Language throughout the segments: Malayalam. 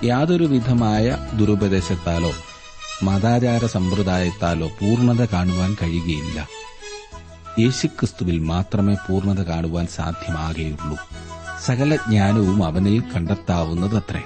യാതൊരു വിധമായ ദുരുപദേശത്താലോ മതാചാര സമ്പ്രദായത്താലോ പൂർണ്ണത കാണുവാൻ കഴിയുകയില്ല യേശുക്രിസ്തുവിൽ മാത്രമേ പൂർണ്ണത കാണുവാൻ സാധ്യമാകുകയുള്ളൂ സകല ജ്ഞാനവും അവനിൽ കണ്ടെത്താവുന്നതത്രേ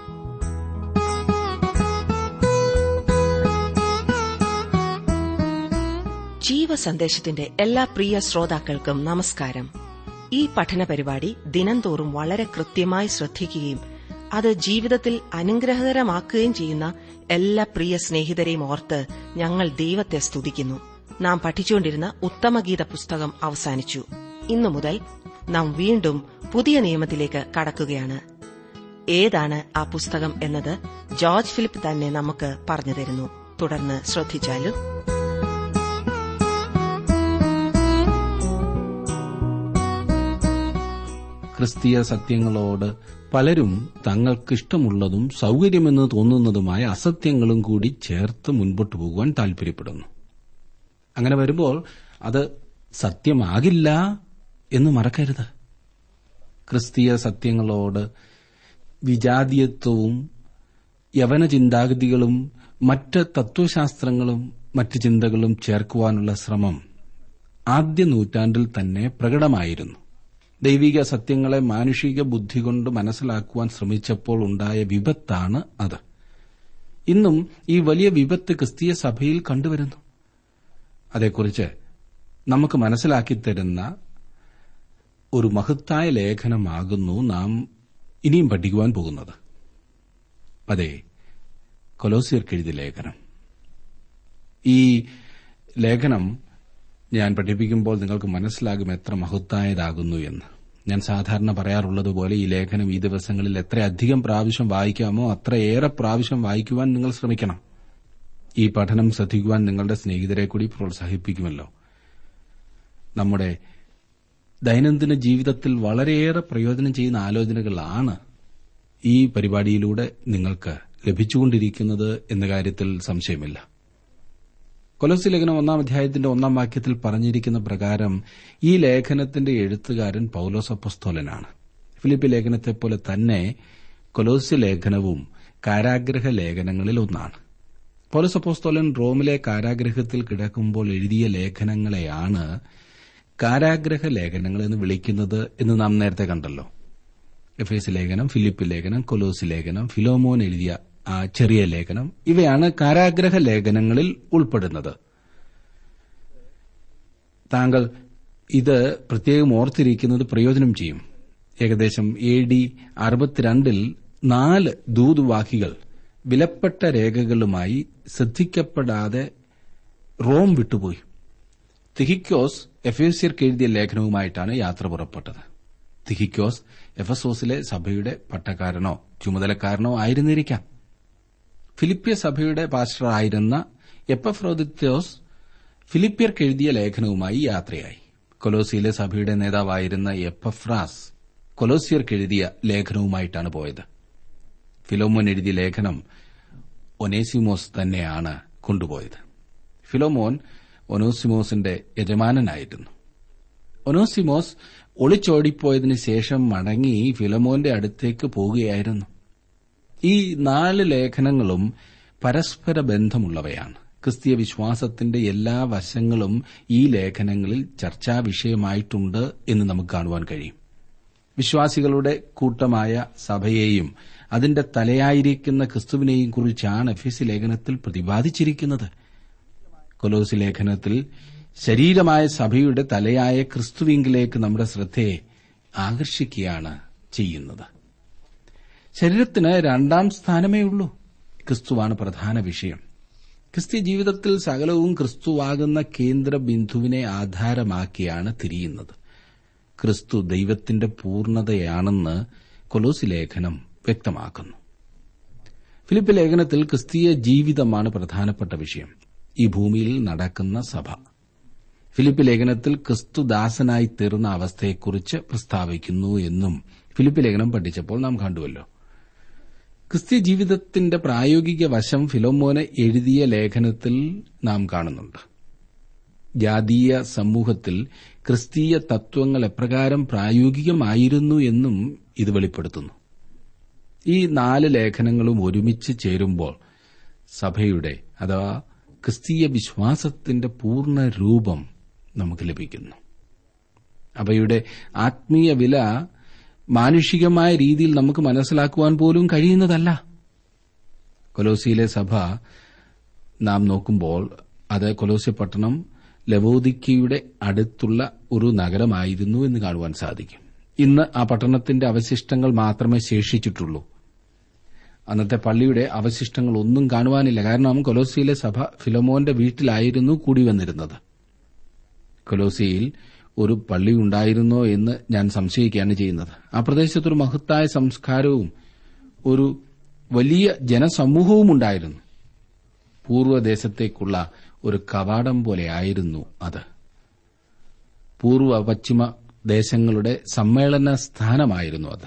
ജീവസന്ദേശത്തിന്റെ എല്ലാ പ്രിയ ശ്രോതാക്കൾക്കും നമസ്കാരം ഈ പഠന പരിപാടി ദിനംതോറും വളരെ കൃത്യമായി ശ്രദ്ധിക്കുകയും അത് ജീവിതത്തിൽ അനുഗ്രഹകരമാക്കുകയും ചെയ്യുന്ന എല്ലാ പ്രിയ സ്നേഹിതരെയും ഓർത്ത് ഞങ്ങൾ ദൈവത്തെ സ്തുതിക്കുന്നു നാം പഠിച്ചുകൊണ്ടിരുന്ന ഉത്തമഗീത പുസ്തകം അവസാനിച്ചു ഇന്നു മുതൽ നാം വീണ്ടും പുതിയ നിയമത്തിലേക്ക് കടക്കുകയാണ് ഏതാണ് ആ പുസ്തകം എന്നത് ജോർജ് ഫിലിപ്പ് തന്നെ നമുക്ക് പറഞ്ഞു തരുന്നു തുടർന്ന് ശ്രദ്ധിച്ചാലും ക്രിസ്തീയ സത്യങ്ങളോട് പലരും തങ്ങൾക്കിഷ്ടമുള്ളതും സൗകര്യമെന്ന് തോന്നുന്നതുമായ അസത്യങ്ങളും കൂടി ചേർത്ത് മുൻപോട്ട് പോകുവാൻ താൽപര്യപ്പെടുന്നു അങ്ങനെ വരുമ്പോൾ അത് സത്യമാകില്ല എന്ന് മറക്കരുത് ക്രിസ്തീയ സത്യങ്ങളോട് വിജാതീയത്വവും യവന ചിന്താഗതികളും മറ്റ് തത്വശാസ്ത്രങ്ങളും മറ്റ് ചിന്തകളും ചേർക്കുവാനുള്ള ശ്രമം ആദ്യ നൂറ്റാണ്ടിൽ തന്നെ പ്രകടമായിരുന്നു ദൈവിക സത്യങ്ങളെ മാനുഷിക ബുദ്ധി കൊണ്ട് മനസ്സിലാക്കുവാൻ ശ്രമിച്ചപ്പോൾ ഉണ്ടായ വിപത്താണ് അത് ഇന്നും ഈ വലിയ വിപത്ത് ക്രിസ്തീയ സഭയിൽ കണ്ടുവരുന്നു അതേക്കുറിച്ച് നമുക്ക് മനസ്സിലാക്കി തരുന്ന ഒരു മഹത്തായ ലേഖനമാകുന്നു നാം ഇനിയും പഠിക്കുവാൻ പോകുന്നത് അതെ കൊലോസിയർക്കെഴുതിയ ലേഖനം ഈ ലേഖനം ഞാൻ പഠിപ്പിക്കുമ്പോൾ നിങ്ങൾക്ക് മനസ്സിലാകും എത്ര മഹത്തായതാകുന്നു എന്ന് ഞാൻ സാധാരണ പറയാറുള്ളതുപോലെ ഈ ലേഖനം ഈ ദിവസങ്ങളിൽ എത്ര അധികം പ്രാവശ്യം വായിക്കാമോ അത്രയേറെ പ്രാവശ്യം വായിക്കുവാൻ നിങ്ങൾ ശ്രമിക്കണം ഈ പഠനം ശ്രദ്ധിക്കുവാൻ നിങ്ങളുടെ സ്നേഹിതരെ കൂടി പ്രോത്സാഹിപ്പിക്കുമല്ലോ നമ്മുടെ ദൈനംദിന ജീവിതത്തിൽ വളരെയേറെ പ്രയോജനം ചെയ്യുന്ന ആലോചനകളാണ് ഈ പരിപാടിയിലൂടെ നിങ്ങൾക്ക് ലഭിച്ചുകൊണ്ടിരിക്കുന്നത് എന്ന കാര്യത്തിൽ സംശയമില്ല കൊലോസി ലേഖനം ഒന്നാം അധ്യായത്തിന്റെ ഒന്നാം വാക്യത്തിൽ പറഞ്ഞിരിക്കുന്ന പ്രകാരം ഈ ലേഖനത്തിന്റെ എഴുത്തുകാരൻ പൌലോസ് അപ്പസ്തോലനാണ് ഫിലിപ്പ് ലേഖനത്തെപ്പോലെ തന്നെ കൊലോസി ലേഖനവും കാരാഗ്രഹ ലേഖനങ്ങളിൽ ഒന്നാണ് പൌലോസ് അപ്പോസ്തോലൻ റോമിലെ കാരാഗ്രഹത്തിൽ കിടക്കുമ്പോൾ എഴുതിയ ലേഖനങ്ങളെയാണ് കാരാഗ്രഹ ലേഖനങ്ങൾ എന്ന് വിളിക്കുന്നത് എന്ന് നാം നേരത്തെ കണ്ടല്ലോ എഫ് എസ് ലേഖനം ഫിലിപ്പ് ലേഖനം കൊലോസി ലേഖനം ഫിലോമോൻ എഴുതിയ ആ ചെറിയ ലേഖനം ഇവയാണ് കാരാഗ്രഹ ലേഖനങ്ങളിൽ ഉൾപ്പെടുന്നത് താങ്കൾ ഇത് പ്രത്യേകം ഓർത്തിരിക്കുന്നത് പ്രയോജനം ചെയ്യും ഏകദേശം എ ഡി അറുപത്തിരണ്ടിൽ നാല് ദൂതുവാഹികൾ വിലപ്പെട്ട രേഖകളുമായി ശ്രദ്ധിക്കപ്പെടാതെ റോം വിട്ടുപോയി തിഹിക്കോസ് എഫേസ്യർക്ക് എഴുതിയ ലേഖനവുമായിട്ടാണ് യാത്ര പുറപ്പെട്ടത് തിഹിക്കോസ് എഫസോസിലെ സഭയുടെ പട്ടക്കാരനോ ചുമതലക്കാരനോ ആയിരുന്നിരിക്കാം ഫിലിപ്പിയ സഭയുടെ പാസ്റ്ററായിരുന്ന എപ്പഫ്രോദിത്തോസ് ഫിലിപ്പിയർക്ക് എഴുതിയ ലേഖനവുമായി യാത്രയായി കൊലോസിയിലെ സഭയുടെ നേതാവായിരുന്ന എപ്പഫ്രാസ് കൊലോസിയർക്ക് എഴുതിയ ലേഖനവുമായിട്ടാണ് പോയത് ഫിലോമോൻ എഴുതിയ ലേഖനം ഒനേസിമോസ് തന്നെയാണ് കൊണ്ടുപോയത് ഫിലോമോൻ ഒനോസിമോസിന്റെ യജമാനനായിരുന്നു ഒനോസിമോസ് ഒളിച്ചോടിപ്പോയതിനു ശേഷം മടങ്ങി ഫിലമോന്റെ അടുത്തേക്ക് പോവുകയായിരുന്നു ഈ നാല് ലേഖനങ്ങളും പരസ്പര ബന്ധമുള്ളവയാണ് ക്രിസ്തീയ വിശ്വാസത്തിന്റെ എല്ലാ വശങ്ങളും ഈ ലേഖനങ്ങളിൽ ചർച്ചാ വിഷയമായിട്ടുണ്ട് എന്ന് നമുക്ക് കാണുവാൻ കഴിയും വിശ്വാസികളുടെ കൂട്ടമായ സഭയെയും അതിന്റെ തലയായിരിക്കുന്ന ക്രിസ്തുവിനെയും കുറിച്ചാണ് എഫീസി ലേഖനത്തിൽ പ്രതിപാദിച്ചിരിക്കുന്നത് കൊലോസി ലേഖനത്തിൽ ശരീരമായ സഭയുടെ തലയായ ക്രിസ്തുവിങ്കിലേക്ക് നമ്മുടെ ശ്രദ്ധയെ ആകർഷിക്കുകയാണ് ചെയ്യുന്നത് ശരീരത്തിന് രണ്ടാം സ്ഥാനമേ ഉള്ളൂ ക്രിസ്തുവാണ് പ്രധാന വിഷയം ക്രിസ്ത്യ ജീവിതത്തിൽ സകലവും ക്രിസ്തുവാകുന്ന കേന്ദ്ര ബിന്ദുവിനെ ആധാരമാക്കിയാണ് തിരിയുന്നത് ക്രിസ്തു ദൈവത്തിന്റെ പൂർണ്ണതയാണെന്ന് കൊലോസി ലേഖനം വ്യക്തമാക്കുന്നു ഫിലിപ്പ് ലേഖനത്തിൽ ക്രിസ്തീയ ജീവിതമാണ് പ്രധാനപ്പെട്ട വിഷയം ഈ ഭൂമിയിൽ നടക്കുന്ന സഭ ഫിലിപ്പ് ലേഖനത്തിൽ ക്രിസ്തുദാസനായി തീർന്ന അവസ്ഥയെക്കുറിച്ച് പ്രസ്താവിക്കുന്നു എന്നും ഫിലിപ്പ് ലേഖനം പഠിച്ചപ്പോൾ നാം കണ്ടുവല്ലോ ക്രിസ്ത്യ ജീവിതത്തിന്റെ പ്രായോഗിക വശം ഫിലോമോന് എഴുതിയ ലേഖനത്തിൽ നാം കാണുന്നുണ്ട് ജാതീയ സമൂഹത്തിൽ ക്രിസ്തീയ തത്വങ്ങൾ എപ്രകാരം പ്രായോഗികമായിരുന്നു എന്നും ഇത് വെളിപ്പെടുത്തുന്നു ഈ നാല് ലേഖനങ്ങളും ഒരുമിച്ച് ചേരുമ്പോൾ സഭയുടെ അഥവാ ക്രിസ്തീയ വിശ്വാസത്തിന്റെ പൂർണ്ണ രൂപം നമുക്ക് ലഭിക്കുന്നു അവയുടെ ആത്മീയ വില മാനുഷികമായ രീതിയിൽ നമുക്ക് മനസ്സിലാക്കുവാൻ പോലും കഴിയുന്നതല്ല കൊലോസിയിലെ സഭ നാം നോക്കുമ്പോൾ അത് കൊലോസ്യ പട്ടണം ലവോദിക്കയുടെ അടുത്തുള്ള ഒരു നഗരമായിരുന്നു എന്ന് കാണുവാൻ സാധിക്കും ഇന്ന് ആ പട്ടണത്തിന്റെ അവശിഷ്ടങ്ങൾ മാത്രമേ ശേഷിച്ചിട്ടുള്ളൂ അന്നത്തെ പള്ളിയുടെ അവശിഷ്ടങ്ങൾ ഒന്നും കാണുവാനില്ല കാരണം കൊലോസിയിലെ സഭ ഫിലമോന്റെ വീട്ടിലായിരുന്നു കൂടി വന്നിരുന്നത് കൊലോസിയിൽ ഒരു പള്ളി ഉണ്ടായിരുന്നോ എന്ന് ഞാൻ സംശയിക്കുകയാണ് ചെയ്യുന്നത് ആ പ്രദേശത്തൊരു മഹത്തായ സംസ്കാരവും ഒരു വലിയ ജനസമൂഹവും ഉണ്ടായിരുന്നു പൂർവ്വദേശത്തേക്കുള്ള ഒരു കവാടം പോലെയായിരുന്നു അത് പൂർവ്വ പശ്ചിമ ദേശങ്ങളുടെ സമ്മേളന സ്ഥാനമായിരുന്നു അത്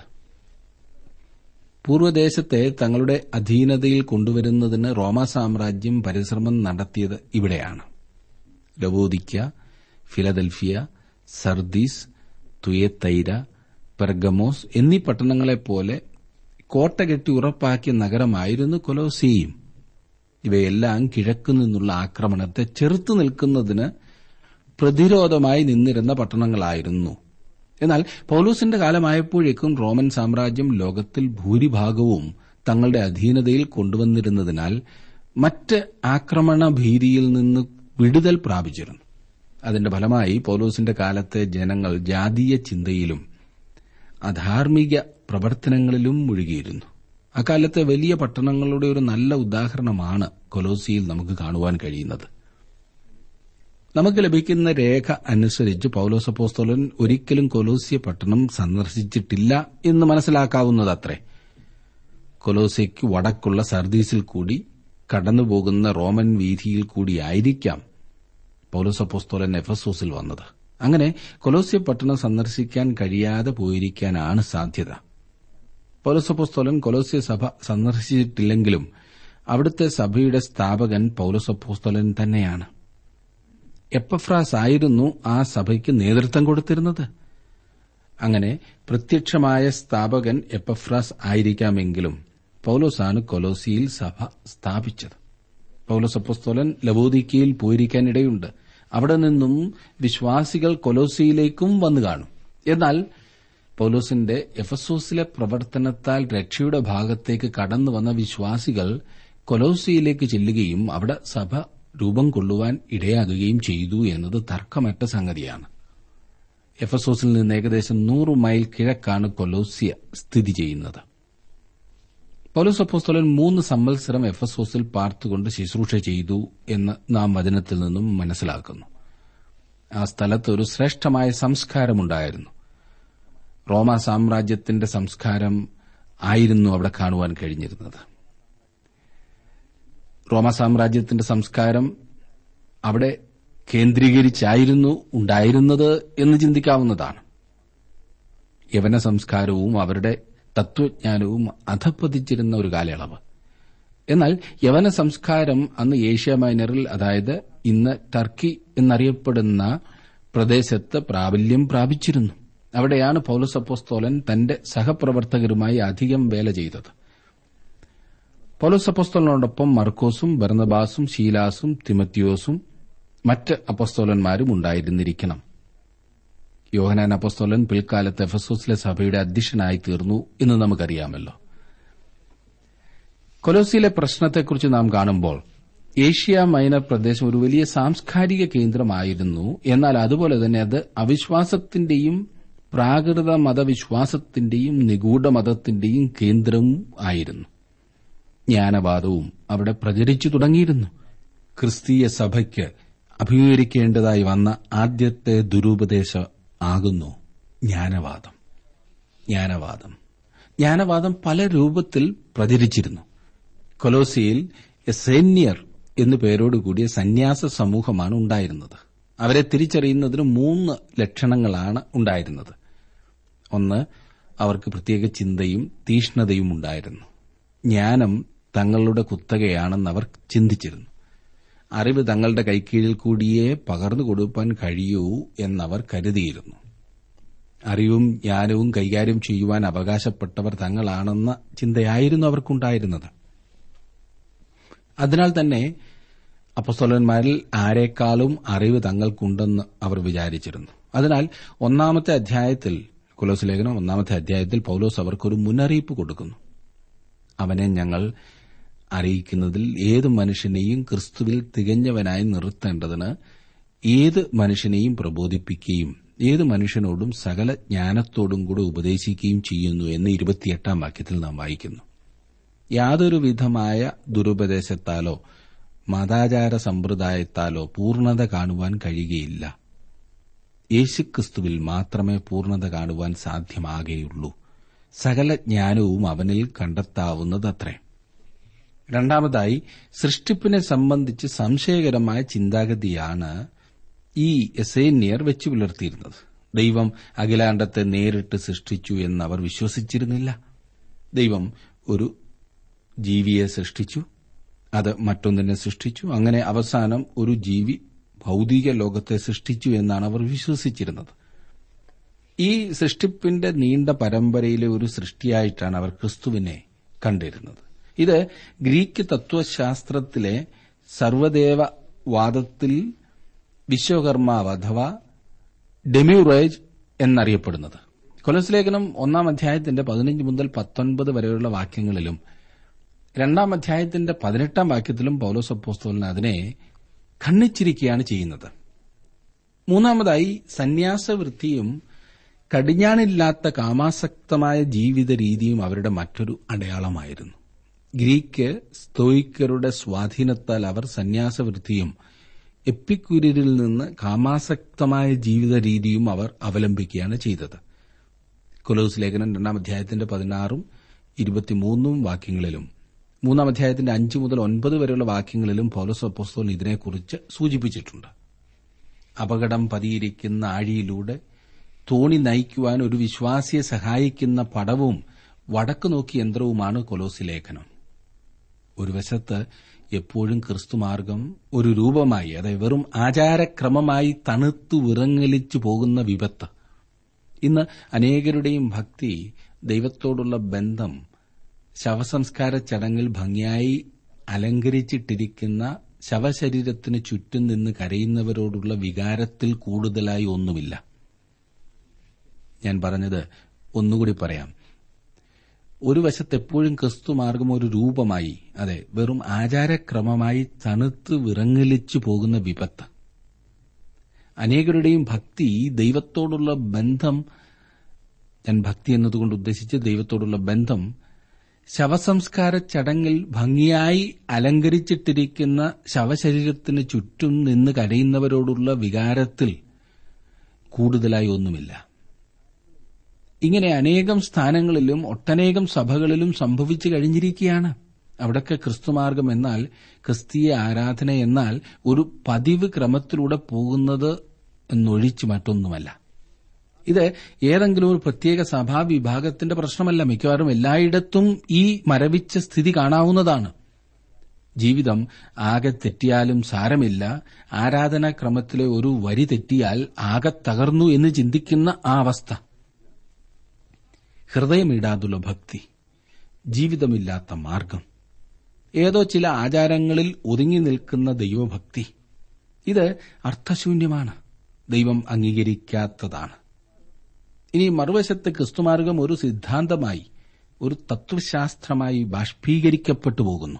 പൂർവ്വദേശത്തെ തങ്ങളുടെ അധീനതയിൽ കൊണ്ടുവരുന്നതിന് റോമ സാമ്രാജ്യം പരിശ്രമം നടത്തിയത് ഇവിടെയാണ് Laodicea Philadelphia Sardis Thyatira Pergamos എന്നീ പട്ടണങ്ങളെപ്പോലെ കോട്ട കെട്ടി ഉറപ്പാക്കിയ നഗരമായിരുന്നു കൊലോസിയും ഇവയെല്ലാം കിഴക്കു നിന്നുള്ള ആക്രമണത്തെ ചെറുത്തു നിൽക്കുന്നതിന് പ്രതിരോധമായി നിന്നിരുന്ന പട്ടണങ്ങളായിരുന്നു എന്നാൽ പൌലൂസിന്റെ കാലമായപ്പോഴേക്കും റോമൻ സാമ്രാജ്യം ലോകത്തിൽ ഭൂരിഭാഗവും തങ്ങളുടെ അധീനതയിൽ കൊണ്ടുവന്നിരുന്നതിനാൽ മറ്റ് ആക്രമണ ഭീതിയിൽ നിന്ന് വിടുതൽ പ്രാപിച്ചിരുന്നു അതിന്റെ ഫലമായി പൌലോസിന്റെ കാലത്തെ ജനങ്ങൾ ജാതീയ ചിന്തയിലും അധാർമിക പ്രവർത്തനങ്ങളിലും മുഴുകിയിരുന്നു അക്കാലത്തെ വലിയ പട്ടണങ്ങളുടെ ഒരു നല്ല ഉദാഹരണമാണ് കൊലോസിയിൽ നമുക്ക് കാണുവാൻ കഴിയുന്നത് നമുക്ക് ലഭിക്കുന്ന രേഖ അനുസരിച്ച് പൌലോസപ്പോസ്തോലൻ ഒരിക്കലും കൊലോസിയ പട്ടണം സന്ദർശിച്ചിട്ടില്ല എന്ന് മനസ്സിലാക്കാവുന്നതത്രേ കൊലോസയ്ക്ക് വടക്കുള്ള സർദീസിൽ കൂടി കടന്നുപോകുന്ന റോമൻ വീതിയിൽ കൂടിയായിരിക്കാം പൌലോസപ്പോസ്തോലൻ എഫസോസിൽ വന്നത് അങ്ങനെ കൊലോസ്യ പട്ടണം സന്ദർശിക്കാൻ കഴിയാതെ പോയിരിക്കാനാണ് സാധ്യത പൗലോസപ്പോസ്തോലൻ കൊലോസ്യ സഭ സന്ദർശിച്ചിട്ടില്ലെങ്കിലും അവിടുത്തെ സഭയുടെ സ്ഥാപകൻ പൌലോസപ്പോസ്തോലൻ തന്നെയാണ് എപ്പഫ്രാസ് ആയിരുന്നു ആ സഭയ്ക്ക് നേതൃത്വം കൊടുത്തിരുന്നത് അങ്ങനെ പ്രത്യക്ഷമായ സ്ഥാപകൻ എപ്പഫ്രാസ് ആയിരിക്കാമെങ്കിലും പൌലോസാണ് കൊലോസിയിൽ സഭ സ്ഥാപിച്ചത് പൌലോസ് അപ്പോസ്തോലൻ ലവോദിക്കയിൽ പോയിരിക്കാനിടയുണ്ട് അവിടെ നിന്നും വിശ്വാസികൾ കൊലോസിയിലേക്കും വന്നു കാണും എന്നാൽ പൌലോസിന്റെ എഫസോസിലെ പ്രവർത്തനത്താൽ രക്ഷയുടെ ഭാഗത്തേക്ക് കടന്നു വന്ന വിശ്വാസികൾ കൊലോസിയിലേക്ക് ചെല്ലുകയും അവിടെ സഭ രൂപം കൊള്ളുവാൻ ഇടയാകുകയും ചെയ്തു എന്നത് തർക്കമറ്റ സംഗതിയാണ് എഫസോസിൽ നിന്ന് ഏകദേശം നൂറ് മൈൽ കിഴക്കാണ് കൊലോസിയ സ്ഥിതി ചെയ്യുന്നത് പൗലോസ് അപ്പോസ്തോലൻ മൂന്ന് സംവത്സരം എഫസോസിൽ പാർത്തുകൊണ്ട് ശുശ്രൂഷ ചെയ്തു എന്ന് നാം വചനത്തിൽ നിന്നും മനസ്സിലാക്കുന്നു ആ സ്ഥലത്ത് ഒരു ശ്രേഷ്ഠമായ സംസ്കാരമുണ്ടായിരുന്നു റോമ സാമ്രാജ്യത്തിന്റെ സംസ്കാരം ആയിരുന്നു അവിടെ കാണുവാൻ കഴിഞ്ഞിരുന്നത് റോമ സാമ്രാജ്യത്തിന്റെ സംസ്കാരം അവിടെ കേന്ദ്രീകരിച്ചായിരുന്നു ഉണ്ടായിരുന്നത് എന്ന് ചിന്തിക്കാവുന്നതാണ് യവന സംസ്കാരവും അവരുടെ തത്വജ്ഞാനവും അധപ്പതിച്ചിരുന്ന ഒരു കാലയളവ് എന്നാൽ യവന സംസ്കാരം അന്ന് ഏഷ്യ മൈനറിൽ അതായത് ഇന്ന് ടർക്കി എന്നറിയപ്പെടുന്ന പ്രദേശത്ത് പ്രാബല്യം പ്രാപിച്ചിരുന്നു അവിടെയാണ് പൌലോസ് അപ്പോസ്തോലൻ തന്റെ സഹപ്രവർത്തകരുമായി അധികം വേല ചെയ്തത് പൗലോസ് അപ്പോസ്തോലനോടൊപ്പം മർക്കോസും ബർണബാസും ശീലാസും തിമത്യോസും മറ്റ് അപ്പോസ്തോലന്മാരും ഉണ്ടായിരുന്നിരിക്കണം യോഹനാൻ അപ്പോസ്തോലൻ പിൽക്കാലത്ത് എഫസോസിലെ സഭയുടെ അധ്യക്ഷനായി തീർന്നു എന്ന് നമുക്കറിയാമല്ലോ കൊലോസിയിലെ പ്രശ്നത്തെക്കുറിച്ച് നാം കാണുമ്പോൾ ഏഷ്യ മൈനർ പ്രദേശം ഒരു വലിയ സാംസ്കാരിക കേന്ദ്രമായിരുന്നു എന്നാൽ അതുപോലെ തന്നെ അത് അവിശ്വാസത്തിന്റെയും പ്രാകൃത മതവിശ്വാസത്തിന്റെയും നിഗൂഢ മതത്തിന്റെയും കേന്ദ്രവും ആയിരുന്നു ജ്ഞാനവാദവും അവിടെ പ്രചരിച്ചു തുടങ്ങിയിരുന്നു ക്രിസ്തീയ സഭയ്ക്ക് അഭിമുഖീകരിക്കേണ്ടതായി വന്ന ആദ്യത്തെ ദുരുപദേശം ആകുന്നു ജ്ഞാനവാദം ജ്ഞാനവാദം ജ്ഞാനവാദം പല രൂപത്തിൽ പ്രചരിച്ചിരുന്നു കൊലോസിയിൽ എസേന്യർ എന്നു പേരോടുകൂടിയ സന്യാസ സമൂഹമാണ് ഉണ്ടായിരുന്നത് അവരെ തിരിച്ചറിയുന്നതിന് മൂന്ന് ലക്ഷണങ്ങളാണ് ഉണ്ടായിരുന്നത് ഒന്ന് അവർക്ക് പ്രത്യേക ചിന്തയും തീഷ്ണതയും ഉണ്ടായിരുന്നു ജ്ഞാനം തങ്ങളുടെ കുത്തകയാണെന്ന് അവർ ചിന്തിച്ചിരുന്നു അറിവ് തങ്ങളുടെ കൈക്കീഴിൽ കൂടിയേ പകർന്നു കൊടുക്കാൻ കഴിയൂ എന്നവർ കരുതിയിരുന്നു അറിവും ജ്ഞാനവും കൈകാര്യം ചെയ്യുവാൻ അവകാശപ്പെട്ടവർ തങ്ങളാണെന്ന ചിന്തയായിരുന്നു അവർക്കുണ്ടായിരുന്നത് അതിനാൽ തന്നെ അപ്പസ്തോലന്മാരിൽ ആരെക്കാളും അറിവ് തങ്ങൾക്കുണ്ടെന്ന് അവർ വിചാരിച്ചിരുന്നു അതിനാൽ ഒന്നാമത്തെ അധ്യായത്തിൽ കുലോസ് ലേഖനം ഒന്നാമത്തെ അധ്യായത്തിൽ പൌലോസ് അവർക്കൊരു മുന്നറിയിപ്പ് കൊടുക്കുന്നു അവനെ ഞങ്ങൾ അറിയിക്കുന്നതിൽ ഏത് മനുഷ്യനെയും ക്രിസ്തുവിൽ തികഞ്ഞവനായി നിർത്തേണ്ടതിന് ഏത് മനുഷ്യനെയും പ്രബോധിപ്പിക്കുകയും ഏത് മനുഷ്യനോടും സകല ജ്ഞാനത്തോടും കൂടെ ഉപദേശിക്കുകയും ചെയ്യുന്നു എന്ന് ഇരുപത്തിയെട്ടാം വാക്യത്തിൽ നാം വായിക്കുന്നു യാതൊരു വിധമായ ദുരുപദേശത്താലോ മതാചാര സമ്പ്രദായത്താലോ പൂർണ്ണത കാണുവാൻ കഴിയുകയില്ല യേശുക്രിസ്തുവിൽ മാത്രമേ പൂർണ്ണത കാണുവാൻ സാധ്യമാകുകയുള്ളൂ സകല ജ്ഞാനവും അവനിൽ കണ്ടെത്താവുന്നതത്രേ രണ്ടാമതായി സൃഷ്ടിപ്പിനെ സംബന്ധിച്ച് സംശയകരമായ ചിന്താഗതിയാണ് ഈ എസേന്യർ വെച്ചു പുലർത്തിയിരുന്നത് ദൈവം അഖിലാണ്ടത്തെ നേരിട്ട് സൃഷ്ടിച്ചു എന്ന് അവർ വിശ്വസിച്ചിരുന്നില്ല ദൈവം ഒരു ജീവിയെ സൃഷ്ടിച്ചു അത് മറ്റൊന്നിനെ സൃഷ്ടിച്ചു അങ്ങനെ അവസാനം ഒരു ജീവി ഭൌതിക ലോകത്തെ സൃഷ്ടിച്ചു എന്നാണ് അവർ വിശ്വസിച്ചിരുന്നത് ഈ സൃഷ്ടിപ്പിന്റെ നീണ്ട പരമ്പരയിലെ ഒരു സൃഷ്ടിയായിട്ടാണ് അവർ ക്രിസ്തുവിനെ കണ്ടിരുന്നത് ഇത് ഗ്രീക്ക് തത്വശാസ്ത്രത്തിലെ സർവദേവവാദത്തിൽ വിശ്വകർമാവ് അഥവാ ഡെമ്യൂറേജ് എന്നറിയപ്പെടുന്നത് കൊലസ് ലേഖനം ഒന്നാം അധ്യായത്തിന്റെ പതിനഞ്ച് മുതൽ പത്തൊൻപത് വരെയുള്ള വാക്യങ്ങളിലും രണ്ടാം അധ്യായത്തിന്റെ പതിനെട്ടാം വാക്യത്തിലും പൌലോസ് അപ്പോസ്തോലിന് അതിനെ ഖണ്ഡിച്ചിരിക്കുകയാണ് ചെയ്യുന്നത് മൂന്നാമതായി സന്യാസവൃത്തിയും കടിഞ്ഞാണില്ലാത്ത കാമാസക്തമായ ജീവിത രീതിയും അവരുടെ മറ്റൊരു അടയാളമായിരുന്നു ഗ്രീക്ക് സ്തോയിക്കരുടെ സ്വാധീനത്താൽ അവർ സന്യാസവൃത്തിയും എപ്പിക്കുര്യരിൽ നിന്ന് കാമാസക്തമായ ജീവിത രീതിയും അവർ അവലംബിക്കുകയാണ് ചെയ്തത് കൊലോസ് ലേഖനം രണ്ടാം അധ്യായത്തിന്റെ പതിനാറും ഇരുപത്തിമൂന്നും വാക്യങ്ങളിലും മൂന്നാം അധ്യായത്തിന്റെ അഞ്ച് മുതൽ ഒൻപത് വരെയുള്ള വാക്യങ്ങളിലും പൗലോസ് അപ്പോസ്തോൽ ഇതിനെക്കുറിച്ച് സൂചിപ്പിച്ചിട്ടുണ്ട് അപകടം പതിയിരിക്കുന്ന ആഴിയിലൂടെ തോണി നയിക്കുവാൻ ഒരു വിശ്വാസിയെ സഹായിക്കുന്ന പടവും വടക്ക് നോക്കി യന്ത്രവുമാണ് കൊലോസി ലേഖനം ഒരു വശത്ത് എപ്പോഴും ക്രിസ്തുമാർഗം ഒരു രൂപമായി അതായത് വെറും ആചാരക്രമമായി തണുത്തു വിറങ്ങലിച്ചു പോകുന്ന വിപത്ത് ഇന്ന് അനേകരുടെയും ഭക്തി ദൈവത്തോടുള്ള ബന്ധം ശവസംസ്കാര ചടങ്ങിൽ ഭംഗിയായി അലങ്കരിച്ചിട്ടിരിക്കുന്ന ശവശരീരത്തിന് ചുറ്റും നിന്ന് കരയുന്നവരോടുള്ള വികാരത്തിൽ കൂടുതലായി ഒന്നുമില്ല ഞാൻ പറഞ്ഞത് ഒന്നുകൂടി പറയാം ഒരു വശത്ത് എപ്പോഴും ക്രിസ്തുമാർഗം ഒരു രൂപമായി അതെ വെറും ആചാരക്രമമായി തണുത്ത് വിറങ്ങലിച്ചു പോകുന്ന വിപത്ത് അനേകരുടെയും ഭക്തി ദൈവത്തോടുള്ള ബന്ധം ഞാൻ ഭക്തി എന്നതുകൊണ്ട് ഉദ്ദേശിച്ച് ദൈവത്തോടുള്ള ബന്ധം ശവസംസ്കാര ചടങ്ങിൽ ഭംഗിയായി അലങ്കരിച്ചിട്ടിരിക്കുന്ന ശവശരീരത്തിന് ചുറ്റും നിന്ന് കരയുന്നവരോടുള്ള വികാരത്തിൽ കൂടുതലായി ഒന്നുമില്ല ഇങ്ങനെ അനേകം സ്ഥാനങ്ങളിലും ഒട്ടനേകം സഭകളിലും സംഭവിച്ചു കഴിഞ്ഞിരിക്കുകയാണ് അവിടൊക്കെ ക്രിസ്തുമാർഗം എന്നാൽ ക്രിസ്തീയ ആരാധന എന്നാൽ ഒരു പതിവ് ക്രമത്തിലൂടെ പോകുന്നത് എന്നൊഴിച്ച് മറ്റൊന്നുമല്ല ഇത് ഏതെങ്കിലും ഒരു പ്രത്യേക സഭാവിഭാഗത്തിന്റെ പ്രശ്നമല്ല മിക്കവാറും എല്ലായിടത്തും ഈ മരവിച്ച സ്ഥിതി കാണാവുന്നതാണ് ജീവിതം ആകെ തെറ്റിയാലും സാരമില്ല ആരാധനാക്രമത്തിലെ ഒരു വരി തെറ്റിയാൽ ആകെ തകർന്നു എന്ന് ചിന്തിക്കുന്ന ആ അവസ്ഥ ഹൃദയമിടാതുള്ള ഭക്തി ജീവിതമില്ലാത്ത മാർഗം ഏതോ ചില ആചാരങ്ങളിൽ ഒതുങ്ങി നിൽക്കുന്ന ദൈവഭക്തി ഇത് അർത്ഥശൂന്യമാണ് ദൈവം അംഗീകരിക്കാത്തതാണ് ഇനി മറുവശത്ത് ക്രിസ്തുമാർഗം ഒരു സിദ്ധാന്തമായി ഒരു തത്വശാസ്ത്രമായി ബാഷ്പീകരിക്കപ്പെട്ടു പോകുന്നു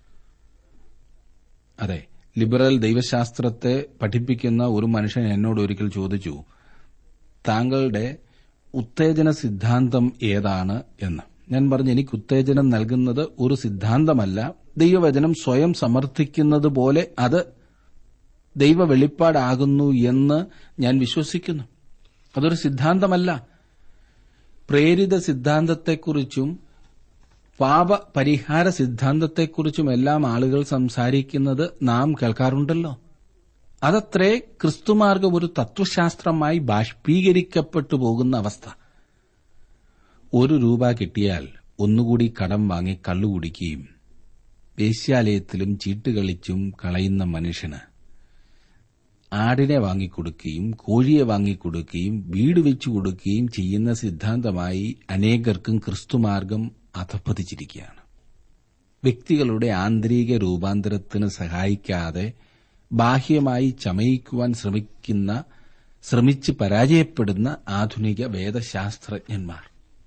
അതെ ലിബറൽ ദൈവശാസ്ത്രത്തെ പഠിപ്പിക്കുന്ന ഒരു മനുഷ്യൻ എന്നോട് ഒരിക്കൽ ചോദിച്ചു താങ്കളുടെ ഉത്തേജന സിദ്ധാന്തം ഏതാണ് എന്ന് ഞാൻ പറഞ്ഞു എനിക്ക് ഉത്തേജനം നൽകുന്നത് ഒരു സിദ്ധാന്തമല്ല ദൈവവചനം സ്വയം സമർത്ഥിക്കുന്നത് പോലെ അത് ദൈവ വെളിപ്പാടാകുന്നു എന്ന് ഞാൻ വിശ്വസിക്കുന്നു അതൊരു സിദ്ധാന്തമല്ല പ്രേരിത സിദ്ധാന്തത്തെക്കുറിച്ചും പാപ പരിഹാര സിദ്ധാന്തത്തെക്കുറിച്ചും എല്ലാം ആളുകൾ സംസാരിക്കുന്നത് നാം കേൾക്കാറുണ്ടല്ലോ അതത്രേ ക്രിസ്തുമാർഗം ഒരു തത്വശാസ്ത്രമായി ബാഷ്പീകരിക്കപ്പെട്ടു പോകുന്ന അവസ്ഥ ഒരു രൂപ കിട്ടിയാൽ ഒന്നുകൂടി കടം വാങ്ങി കള്ളുകുടിക്കുകയും വേശ്യാലയത്തിലും ചീട്ടുകളിച്ചും കളയുന്ന മനുഷ്യന് ആടിനെ വാങ്ങിക്കൊടുക്കുകയും കോഴിയെ വാങ്ങിക്കൊടുക്കുകയും വീട് വെച്ചു കൊടുക്കുകയും ചെയ്യുന്ന സിദ്ധാന്തമായി അനേകർക്കും ക്രിസ്തുമാർഗം അധപ്പതിച്ചിരിക്കുകയാണ് വ്യക്തികളുടെ ആന്തരിക രൂപാന്തരത്തിന് സഹായിക്കാതെ ബാഹ്യമായി ചമയിക്കുവാൻ ശ്രമിക്കുന്ന ശ്രമിച്ച് പരാജയപ്പെടുന്ന ആധുനിക വേദശാസ്ത്രജ്ഞന്മാർ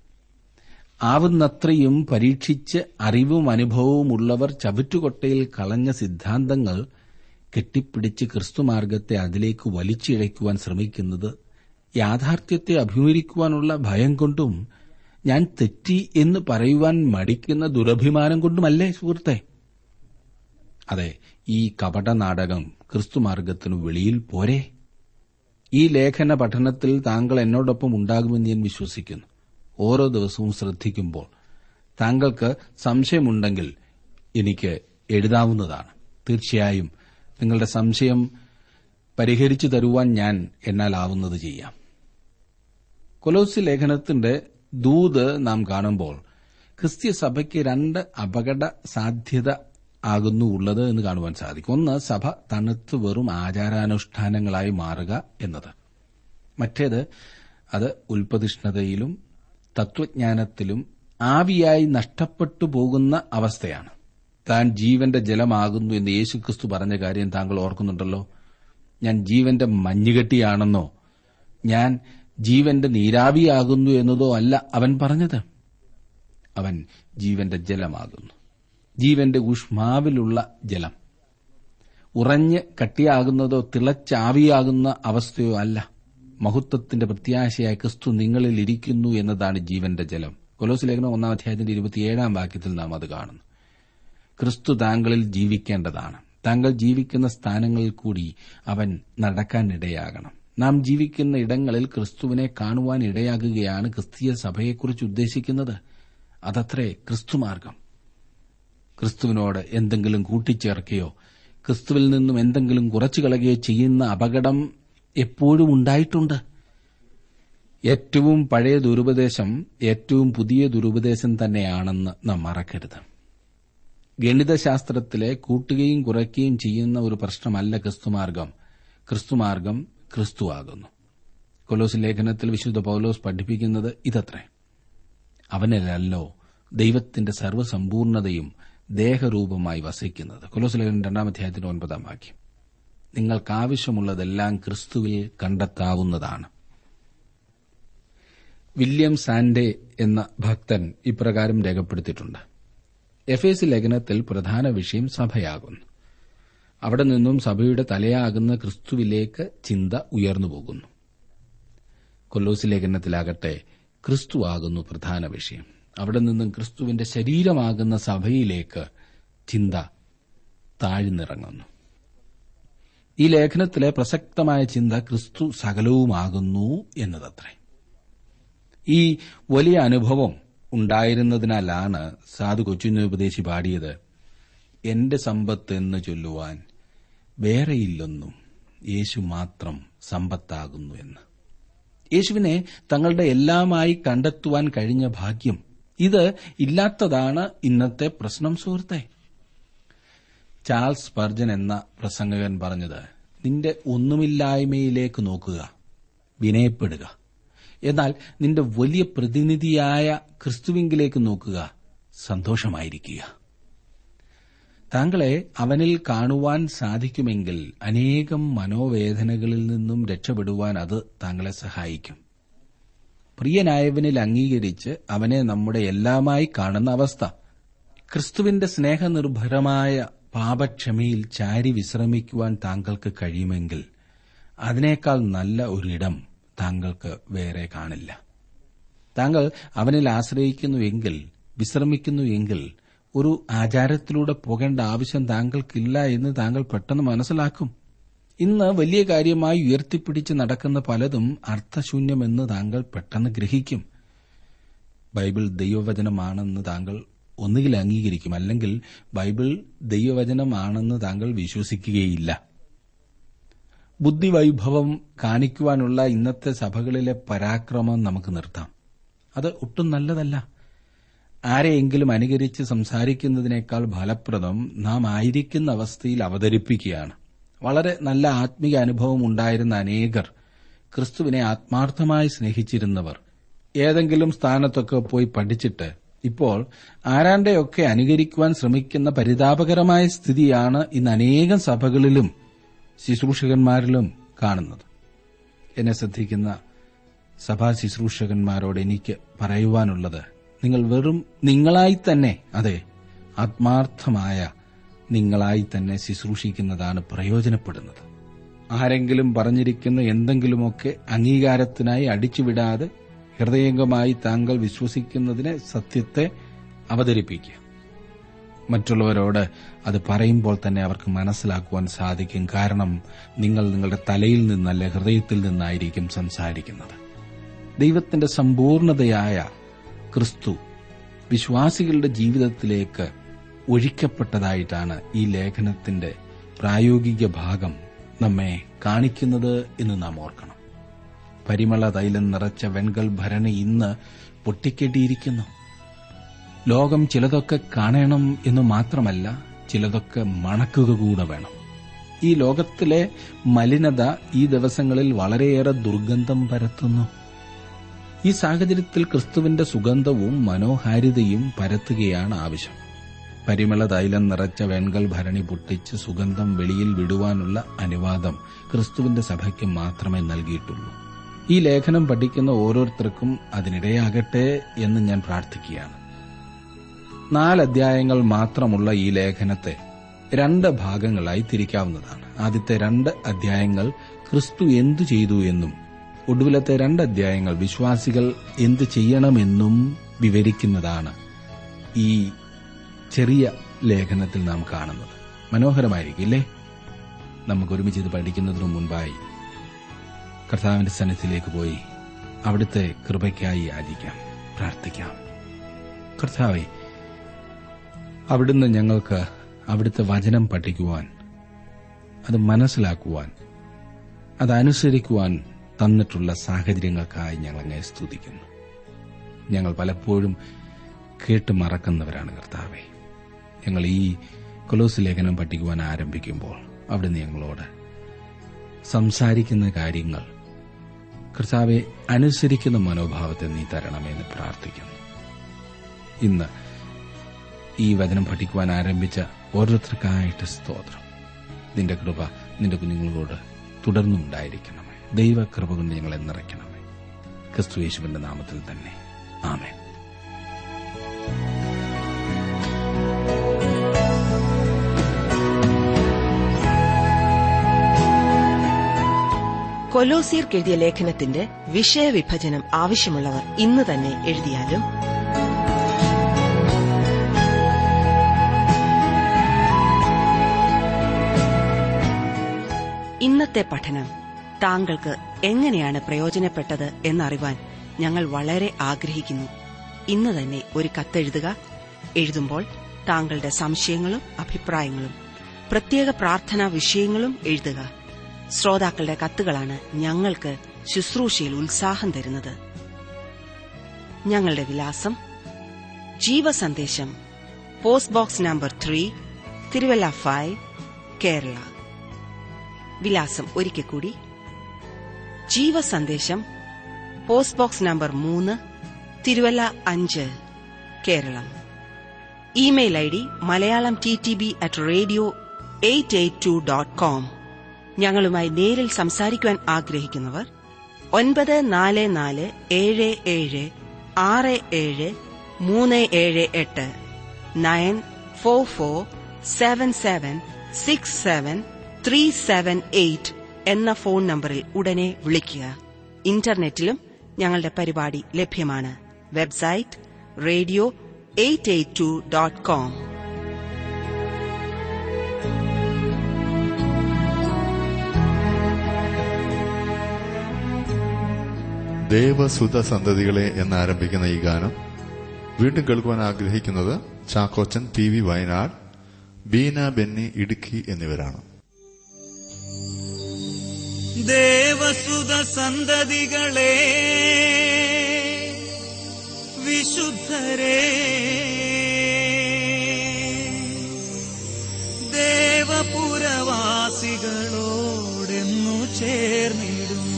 ആവുന്നത്രയും പരീക്ഷിച്ച് അറിവും അനുഭവവുമുള്ളവർ ചവിറ്റുകൊട്ടയിൽ കളഞ്ഞ സിദ്ധാന്തങ്ങൾ കെട്ടിപ്പിടിച്ച് ക്രിസ്തുമാർഗത്തെ അതിലേക്ക് വലിച്ചിഴയ്ക്കുവാൻ ശ്രമിക്കുന്നത് യാഥാർത്ഥ്യത്തെ അഭിമുഖീകരിക്കുവാനുള്ള ഭയം കൊണ്ടും ഞാൻ തെറ്റി എന്ന് പറയുവാൻ മടിക്കുന്ന ദുരഭിമാനം കൊണ്ടുമല്ലേ സുഹൃത്തെ അതെ ഈ കപട നാടകം ക്രിസ്തുമാർഗത്തിനു വെളിയിൽ പോരെ ഈ ലേഖന പഠനത്തിൽ താങ്കൾ എന്നോടൊപ്പം ഉണ്ടാകുമെന്ന് ഞാൻ വിശ്വസിക്കുന്നു ഓരോ ദിവസവും ശ്രദ്ധിക്കുമ്പോൾ താങ്കൾക്ക് സംശയമുണ്ടെങ്കിൽ എനിക്ക് എഴുതാവുന്നതാണ് തീർച്ചയായും നിങ്ങളുടെ സംശയം പരിഹരിച്ചു തരുവാൻ ഞാൻ എന്നാലാവുന്നത് ചെയ്യാം കൊലോസി ലേഖനത്തിന്റെ ദൂത് നാം കാണുമ്പോൾ ക്രിസ്ത്യ സഭയ്ക്ക് രണ്ട് അപകട സാധ്യത ആകുന്നു ഉള്ളത് എന്ന് കാണുവാൻ സാധിക്കും ഒന്ന് സഭ തണുത്ത് വെറും ആചാരാനുഷ്ഠാനങ്ങളായി മാറുക എന്നത് മറ്റേത് അത് ഉൽപ്പതിഷ്ണതയിലും തത്വജ്ഞാനത്തിലും ആവിയായി നഷ്ടപ്പെട്ടു പോകുന്ന അവസ്ഥയാണ് താൻ ജീവന്റെ ജലമാകുന്നു എന്ന് യേശുക്രിസ്തു പറഞ്ഞ കാര്യം താങ്കൾ ഓർക്കുന്നുണ്ടല്ലോ ഞാൻ ജീവന്റെ മഞ്ഞുകെട്ടിയാണെന്നോ ഞാൻ ജീവന്റെ നീരാവിയാകുന്നു എന്നതോ അല്ല അവൻ പറഞ്ഞത് അവൻ ജീവന്റെ ജലമാകുന്നു ജീവന്റെ ഊഷ്മാവിലുള്ള ജലം ഉറഞ്ഞ് കട്ടിയാകുന്നതോ തിളച്ചാവിയാകുന്ന അവസ്ഥയോ അല്ല മഹത്വത്തിന്റെ പ്രത്യാശയായ ക്രിസ്തു നിങ്ങളിൽ ഇരിക്കുന്നു എന്നതാണ് ജീവന്റെ ജലം കൊലോസ് ലേഖനം ഒന്നാം അധ്യായത്തിന്റെ ഇരുപത്തിയേഴാം വാക്യത്തിൽ നാം അത് കാണുന്നു ക്രിസ്തു താങ്കളിൽ ജീവിക്കേണ്ടതാണ് താങ്കൾ ജീവിക്കുന്ന സ്ഥാനങ്ങളിൽ കൂടി അവൻ നടക്കാനിടയാകണം നാം ജീവിക്കുന്ന ഇടങ്ങളിൽ ക്രിസ്തുവിനെ കാണുവാൻ ഇടയാകുകയാണ് ക്രിസ്തീയ സഭയെക്കുറിച്ച് ഉദ്ദേശിക്കുന്നത് അതത്രേ ക്രിസ്തുമാർഗം ക്രിസ്തുവിനോട് എന്തെങ്കിലും കൂട്ടിച്ചേർക്കുകയോ ക്രിസ്തുവിൽ നിന്നും എന്തെങ്കിലും കുറച്ചു കളയുകയോ ചെയ്യുന്ന അപകടം എപ്പോഴും ഉണ്ടായിട്ടുണ്ട് ഏറ്റവും പഴയ ദുരുപദേശം ഏറ്റവും പുതിയ ദുരുപദേശം തന്നെയാണെന്ന് നാം മറക്കരുത് ഗണിതശാസ്ത്രത്തിലെ കൂട്ടുകയും കുറയ്ക്കുകയും ചെയ്യുന്ന ഒരു പ്രശ്നമല്ല ക്രിസ്തുമാർഗം ക്രിസ്തുമാർഗം ക്രിസ്തുവാകുന്നു കൊലോസ് ലേഖനത്തിൽ വിശുദ്ധ പൌലോസ് പഠിപ്പിക്കുന്നത് ഇതത്രേ അവനിലല്ലോ ദൈവത്തിന്റെ സർവ്വസമ്പൂർണതയും ദേഹരൂപമായി വസിക്കുന്നത് കൊലോസ് ലേഖനം രണ്ടാം അധ്യായത്തിന്റെ ഒൻപതാം വാക്യം നിങ്ങൾക്കാവശ്യമുള്ളതെല്ലാം ക്രിസ്തുവിൽ കണ്ടെത്താവുന്നതാണ് വില്യം സാൻഡെ എന്ന ഭക്തൻ ഇപ്രകാരം രേഖപ്പെടുത്തിയിട്ടുണ്ട് എഫ് എസ് ലേഖനത്തിൽ പ്രധാന വിഷയം സഭയാകുന്നു അവിടെ നിന്നും സഭയുടെ തലയാകുന്ന ക്രിസ്തുവിലേക്ക് ചിന്ത ഉയർന്നുപോകുന്നു കൊല്ലോസി ലേഖനത്തിലാകട്ടെ ക്രിസ്തുവാകുന്നു പ്രധാന വിഷയം അവിടെ നിന്നും ക്രിസ്തുവിന്റെ ശരീരമാകുന്ന സഭയിലേക്ക് ചിന്ത താഴ്ന്നിറങ്ങുന്നു ഈ ലേഖനത്തിലെ പ്രസക്തമായ ചിന്ത ക്രിസ്തു സകലവുമാകുന്നു എന്നതത്രേ ഈ വലിയ അനുഭവം ഉണ്ടായിരുന്നതിനാലാണ് സാധു കൊച്ചുനുപദേശി പാടിയത് എന്റെ സമ്പത്ത് എന്ന് ചൊല്ലുവാൻ വേറെയില്ലൊന്നും യേശു മാത്രം സമ്പത്താകുന്നു എന്ന് യേശുവിനെ തങ്ങളുടെ എല്ലാമായി കണ്ടെത്തുവാൻ കഴിഞ്ഞ ഭാഗ്യം ഇത് ഇല്ലാത്തതാണ് ഇന്നത്തെ പ്രശ്നം സുഹൃത്തെ ചാൾസ് പർജൻ എന്ന പ്രസംഗകൻ പറഞ്ഞത് നിന്റെ ഒന്നുമില്ലായ്മയിലേക്ക് നോക്കുക വിനയപ്പെടുക എന്നാൽ നിന്റെ വലിയ പ്രതിനിധിയായ ക്രിസ്തുവിങ്കിലേക്ക് നോക്കുക സന്തോഷമായിരിക്കുക താങ്കളെ അവനിൽ കാണുവാൻ സാധിക്കുമെങ്കിൽ അനേകം മനോവേദനകളിൽ നിന്നും രക്ഷപ്പെടുവാൻ അത് താങ്കളെ സഹായിക്കും പ്രിയനായവനിൽ അംഗീകരിച്ച് അവനെ നമ്മുടെ എല്ലാമായി കാണുന്ന അവസ്ഥ ക്രിസ്തുവിന്റെ സ്നേഹനിർഭരമായ പാപക്ഷമയിൽ ചാരി വിശ്രമിക്കുവാൻ താങ്കൾക്ക് കഴിയുമെങ്കിൽ അതിനേക്കാൾ നല്ല ഒരിടം താങ്കൾക്ക് വേറെ കാണില്ല താങ്കൾ അവനിൽ ആശ്രയിക്കുന്നുവെങ്കിൽ വിശ്രമിക്കുന്നുവെങ്കിൽ ഒരു ആചാരത്തിലൂടെ പോകേണ്ട ആവശ്യം താങ്കൾക്കില്ല എന്ന് താങ്കൾ പെട്ടെന്ന് മനസ്സിലാക്കും ഇന്ന് വലിയ കാര്യമായി ഉയർത്തിപ്പിടിച്ച് നടക്കുന്ന പലതും അർത്ഥശൂന്യമെന്ന് താങ്കൾ പെട്ടെന്ന് ഗ്രഹിക്കും ബൈബിൾ ദൈവവചനമാണെന്ന് താങ്കൾ ഒന്നുകിൽ അംഗീകരിക്കും അല്ലെങ്കിൽ ബൈബിൾ ദൈവവചനമാണെന്ന് താങ്കൾ വിശ്വസിക്കുകയില്ല ബുദ്ധിവൈഭവം കാണിക്കുവാനുള്ള ഇന്നത്തെ സഭകളിലെ പരാക്രമം നമുക്ക് നിർത്താം അത് ഒട്ടും നല്ലതല്ല ആരെയെങ്കിലും അനുകരിച്ച് സംസാരിക്കുന്നതിനേക്കാൾ ഫലപ്രദം നാം ആയിരിക്കുന്ന അവസ്ഥയിൽ അവതരിപ്പിക്കുകയാണ് വളരെ നല്ല ആത്മീയ അനുഭവം ഉണ്ടായിരുന്ന അനേകർ ക്രിസ്തുവിനെ ആത്മാർത്ഥമായി സ്നേഹിച്ചിരുന്നവർ ഏതെങ്കിലും സ്ഥാനത്തൊക്കെ പോയി പഠിച്ചിട്ട് ഇപ്പോൾ ആരാണ്ടെയൊക്കെ അനുകരിക്കുവാൻ ശ്രമിക്കുന്ന പരിതാപകരമായ സ്ഥിതിയാണ് ഇന്ന് അനേകം സഭകളിലും ശുശ്രൂഷകന്മാരിലും കാണുന്നത് എന്നെ ശ്രദ്ധിക്കുന്ന സഭാ ശുശ്രൂഷകന്മാരോട് എനിക്ക് പറയുവാനുള്ളത് നിങ്ങൾ വെറും നിങ്ങളായി തന്നെ അതെ ആത്മാർത്ഥമായ നിങ്ങളായി തന്നെ ശുശ്രൂഷിക്കുന്നതാണ് പ്രയോജനപ്പെടുന്നത് ആരെങ്കിലും പറഞ്ഞിരിക്കുന്ന എന്തെങ്കിലുമൊക്കെ അംഗീകാരത്തിനായി അടിച്ചുവിടാതെ ഹൃദയംഗമായി താങ്കൾ വിശ്വസിക്കുന്നതിനെ സത്യത്തെ അവതരിപ്പിക്കുക മറ്റുള്ളവരോട് അത് പറയുമ്പോൾ തന്നെ അവർക്ക് മനസ്സിലാക്കുവാൻ സാധിക്കും കാരണം നിങ്ങൾ നിങ്ങളുടെ തലയിൽ നിന്നല്ല ഹൃദയത്തിൽ നിന്നായിരിക്കും സംസാരിക്കുന്നത് ദൈവത്തിന്റെ സമ്പൂർണതയായ ക്രിസ്തു വിശ്വാസികളുടെ ജീവിതത്തിലേക്ക് ഒഴിക്കപ്പെട്ടതായിട്ടാണ് ഈ ലേഖനത്തിന്റെ പ്രായോഗിക ഭാഗം നമ്മെ കാണിക്കുന്നത് എന്ന് നാം ഓർക്കണം പരിമള തൈലം നിറച്ച വെൺകൽ ഭരണി ഇന്ന് പൊട്ടിക്കെട്ടിയിരിക്കുന്നു ലോകം ചിലതൊക്കെ കാണണം എന്ന് മാത്രമല്ല ചിലതൊക്കെ മണക്കുക കൂടെ വേണം ഈ ലോകത്തിലെ മലിനത ഈ ദിവസങ്ങളിൽ വളരെയേറെ ദുർഗന്ധം പരത്തുന്നു ഈ സാഹചര്യത്തിൽ ക്രിസ്തുവിന്റെ സുഗന്ധവും മനോഹാരിതയും പരത്തുകയാണ് ആവശ്യം പരിമള തൈലം നിറച്ച വെൺകൽ ഭരണി പൊട്ടിച്ച് സുഗന്ധം വെളിയിൽ വിടുവാനുള്ള അനുവാദം ക്രിസ്തുവിന്റെ സഭയ്ക്ക് മാത്രമേ നൽകിയിട്ടുള്ളൂ ഈ ലേഖനം പഠിക്കുന്ന ഓരോരുത്തർക്കും അതിനിടയാകട്ടെ എന്ന് ഞാൻ പ്രാർത്ഥിക്കുകയാണ് നാല് അധ്യായങ്ങൾ മാത്രമുള്ള ഈ ലേഖനത്തെ രണ്ട് ഭാഗങ്ങളായി തിരിക്കാവുന്നതാണ് ആദ്യത്തെ രണ്ട് അധ്യായങ്ങൾ ക്രിസ്തു എന്തു ചെയ്തു എന്നും ഒടുവിലത്തെ രണ്ട് അധ്യായങ്ങൾ വിശ്വാസികൾ എന്ത് ചെയ്യണമെന്നും വിവരിക്കുന്നതാണ് ഈ ചെറിയ ലേഖനത്തിൽ നാം കാണുന്നത് മനോഹരമായിരിക്കില്ലേ നമുക്ക് ഒരുമിച്ച് ഇത് പഠിക്കുന്നതിനു മുൻപായി കർത്താവിന്റെ സന്നിധിയിലേക്ക് പോയി അവിടുത്തെ കൃപയ്ക്കായി യാചിക്കാം പ്രാർത്ഥിക്കാം കർത്താവെ അവിടുന്ന് ഞങ്ങൾക്ക് അവിടുത്തെ വചനം പഠിക്കുവാൻ അത് മനസ്സിലാക്കുവാൻ അതനുസരിക്കുവാൻ തന്നിട്ടുള്ള സാഹചര്യങ്ങൾക്കായി ഞങ്ങളങ്ങെ സ്തുതിക്കുന്നു ഞങ്ങൾ പലപ്പോഴും കേട്ട് മറക്കുന്നവരാണ് കർത്താവെ ഞങ്ങൾ ഈ കൊലോസ് ലേഖനം പഠിക്കുവാൻ ആരംഭിക്കുമ്പോൾ അവിടുന്ന് ഞങ്ങളോട് സംസാരിക്കുന്ന കാര്യങ്ങൾ കർത്താവെ അനുസരിക്കുന്ന മനോഭാവത്തെ നീ തരണമെന്ന് പ്രാർത്ഥിക്കുന്നു ഇന്ന് ഈ വചനം പഠിക്കുവാൻ ആരംഭിച്ച ഓരോരുത്തർക്കായിട്ട് സ്തോത്രം നിന്റെ കൃപ നിന്റെ കുഞ്ഞുങ്ങളോട് തുടർന്നും ഉണ്ടായിരിക്കണമേ ദൈവകൃപ കൊണ്ട് ഞങ്ങളെ നിറയ്ക്കണമേ ക്രിസ്തു യേശുവിന്റെ നാമത്തിൽ തന്നെ ആമേൻ കൊലോസിയർക്ക് എഴുതിയ ലേഖനത്തിന്റെ വിഷയവിഭജനം ആവശ്യമുള്ളവർ ഇന്ന് തന്നെ എഴുതിയാലും ഇന്നത്തെ പഠനം താങ്കൾക്ക് എങ്ങനെയാണ് പ്രയോജനപ്പെട്ടത് എന്നറിവാൻ ഞങ്ങൾ വളരെ ആഗ്രഹിക്കുന്നു ഇന്ന് തന്നെ ഒരു കത്തെഴുതുക എഴുതുമ്പോൾ താങ്കളുടെ സംശയങ്ങളും അഭിപ്രായങ്ങളും പ്രത്യേക പ്രാർത്ഥനാ വിഷയങ്ങളും എഴുതുക ശ്രോതാക്കളുടെ കത്തുകളാണ് ഞങ്ങൾക്ക് ശുശ്രൂഷയിൽ ഉത്സാഹം തരുന്നത് ഞങ്ങളുടെ വിലാസം Jeevasandesham post box number three Thiruvalla five Kerala വിലാസം ഒരിക്കൽ കൂടി ജീവസന്ദേശം പോസ്റ്റ് ബോക്സ് നമ്പർ മൂന്ന് തിരുവല്ല അഞ്ച് Keralam email I D Malayalam T T B at radio eight eight two dot com ഞങ്ങളുമായി നേരിൽ സംസാരിക്കുവാൻ ആഗ്രഹിക്കുന്നവർ ഒൻപത് നാല് നാല് ഏഴ് ഏഴ് ആറ് ഏഴ് മൂന്ന് ഏഴ് എട്ട് nine four four seven seven six seven three seven eight എന്ന ഫോൺ നമ്പറിൽ ഉടനെ വിളിക്കുക ഇന്റർനെറ്റിലും ഞങ്ങളുടെ പരിപാടി ലഭ്യമാണ് website radio eight eight two dot com ദേവസുത സന്തതികളെ എന്നാരംഭിക്കുന്ന ഈ ഗാനം വീണ്ടും കേൾക്കുവാൻ ആഗ്രഹിക്കുന്നത് ചാക്കോച്ചൻ ടി വി വയനാട് ബീന ബെന്നി ഇടുക്കി എന്നിവരാണ് ദേവസുത സന്തതികളെ വിശുദ്ധരെ ദേവപുരവാസികളോ ചേർന്നിടും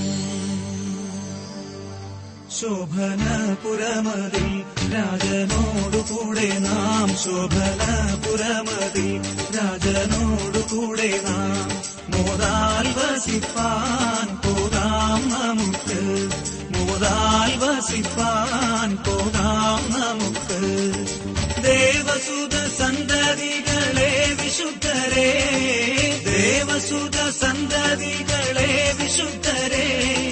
ശോഭനപുരമതിൽ രാജനോടുകൂടെ നാം ശോഭനപുരമതിൽ രാജനോടുകൂടെ നാം മോതാൽ വസിപ്പാൻ പോകാം നമുക്ക് മോതാൽ വസിപ്പാൻ പോകാം നമുക്ക് ദേവസുത സന്തതികളെ വിശുദ്ധരെ ദേവസുത സന്തതികളെ വിശുദ്ധരെ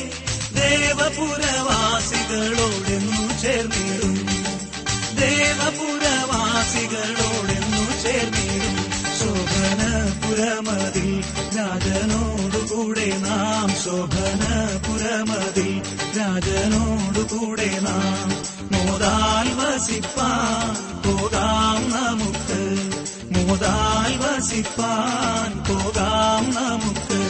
ദേവപുരവാസികളോടെന്നു ചേർന്നിടും ദേവപുരവാസികളോടെന്നു ചേർന്നിടും ശോഭനപുരമതിൽ രാജനോടുകൂടെ നാം ശോഭനപുരമതിൽ രാജനോടുകൂടെ നാം മോതാൽ വസിപ്പാൻ പോകാം നമുക്ക് മോതാൽ വസിപ്പാൻ പോകാം നമുക്ക്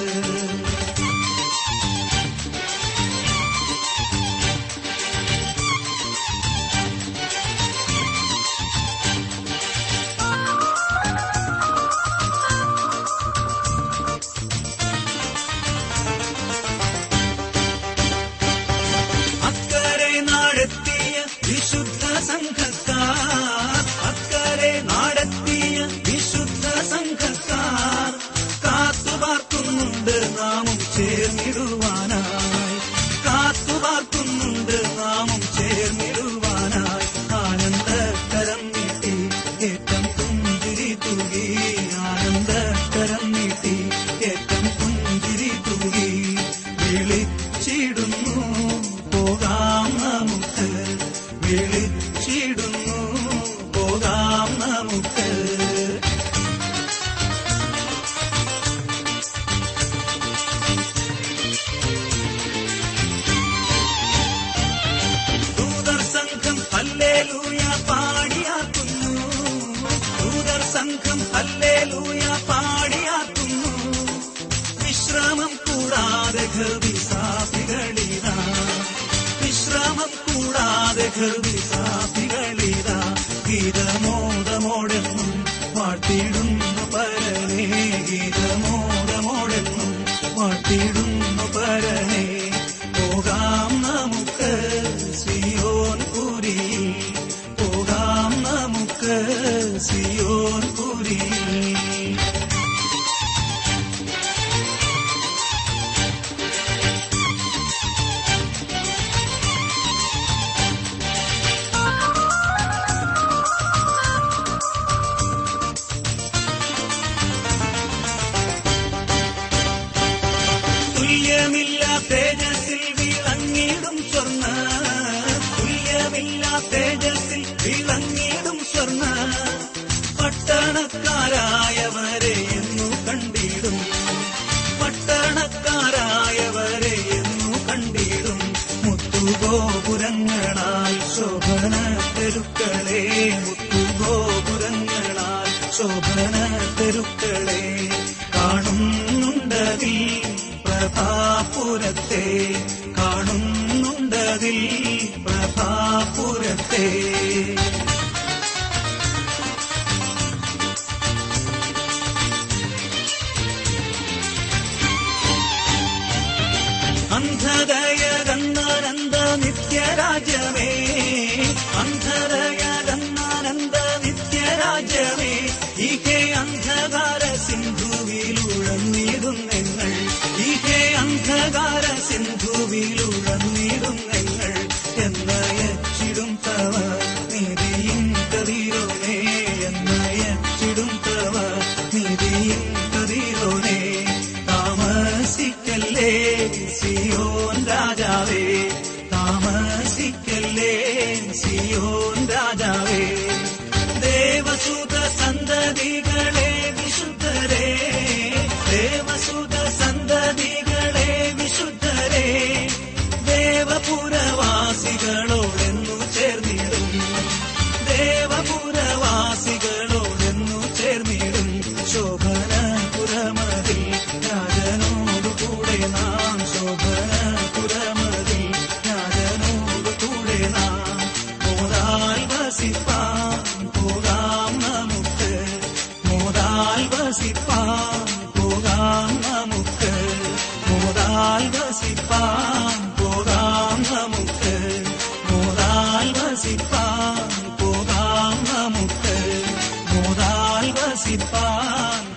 അക്കരെ നാടെത്തിയ വിശുദ്ധ സംഘക്കാർ അക്കരെ നാടെത്തിയ വിശുദ്ധ സംഘക്കാർ കാത്തുപാർക്കുന്നുണ്ട് നാമും ചേർന്നിടുവാനായി കാത്തുപാർക്കുന്നുണ്ട് നാമും ചേർന്നിടുവാനായി ആനന്ദകരം നീട്ടി ഏറ്റം പുഞ്ചിരി തൂകി ആനന്ദകരം നീട്ടി ഏറ്റം പുഞ്ചിരി തൂകി വിളിച്ചിടുന്നു പോകാം നമുക്ക് വിളിച്ചിടുന്നു പോകാം നമുക്ക് ദൂതർ സംഘം ഹല്ലേലൂയ പാടിയാക്കുന്നു ദൂതർ സംഘം ഹല്ലേലൂയ പാടിയാക്കുന്നു വിശ്രമം കൂടാതെ ഘർവിസാഫികളിതാ വിശ്രമം കൂടാതെ ഘർവിസാഫികളിതാ ഗീതമോദമോടെന്നും വാഴ്ത്തിയിടുന്നു പരനെ ഗീതമോദമോടെന്നും വാഴ്ത്തിയിടുന്നു പരനെ പോകാം നമുക്ക് സിയോൻ പുരിയിൽ പോകാം നമുക്ക് സിയോൻ പുരിയിൽ തുല്യമില്ല തേജസ്സിൽ വിളങ്ങിടും സ്വർണ്ണ തുല്യമില്ല തേജസ്സിൽ വിളങ്ങിടും സ്വർണ്ണ പട്ടണക്കാരായവരെ എന്നു കണ്ടിടും പട്ടണക്കാരായവരെ എന്നു കണ്ടിടും മുത്തുഗോപുരങ്ങളാൽ ശോഭന തെരുക്കളെ മുത്തുഗോപുരങ്ങളാൽ ശോഭന തെരുക്കളെ കാണുന്നുണ്ടതിൽ പ്രഭാപുരത്തെ കാണുന്നുണ്ടതിൽ പ്രഭാപുരത്തെ അന്ധതയകന്നാനന്ദ നിത്യരാജ്യമേ അന്ധതയകന്നാനന്ദ നിത്യരാജ്യമേ ഇഹേ അന്ധകാര സിന്ധുവിലുഴന്നിടും നിങ്ങൾ ഇഹേ അന്ധകാര സിന്ധുവിലുഴന്നിടും നിങ്ങൾ എന്നയച്ചിടും തവ നീതിയും കതിരോനേ എന്നയച്ചിടും തവ നീതിയും കതിരോനേ താമസിക്കല്ലേ സിയോൻ രാജാവേ താമസിക്കല്ലേ സിയോൻ രാജാവേ ദേവസുത സന്തതികളെ വിശുദ്ധരെ ദേവസുത സന്തതികളെ വിശുദ്ധരെ ദേവപുരവാസികളോടെന്നു ചേർന്നിടും ദേവപുരവാസികളോടെന്നു ചേർന്നിടും ശോഭനപുരമതിൽ രാജനോടുകൂടെ നാം ശോഭനപുരമതിൽ രാജനോടുകൂടെ നാം മോതാൽ വസിപ്പാൻ പോകാം നമുക്ക് മോതാൽ വസിപ്പാൻ പോകാം നമുക്ക് മോതാൽ വസിപ്പാൻ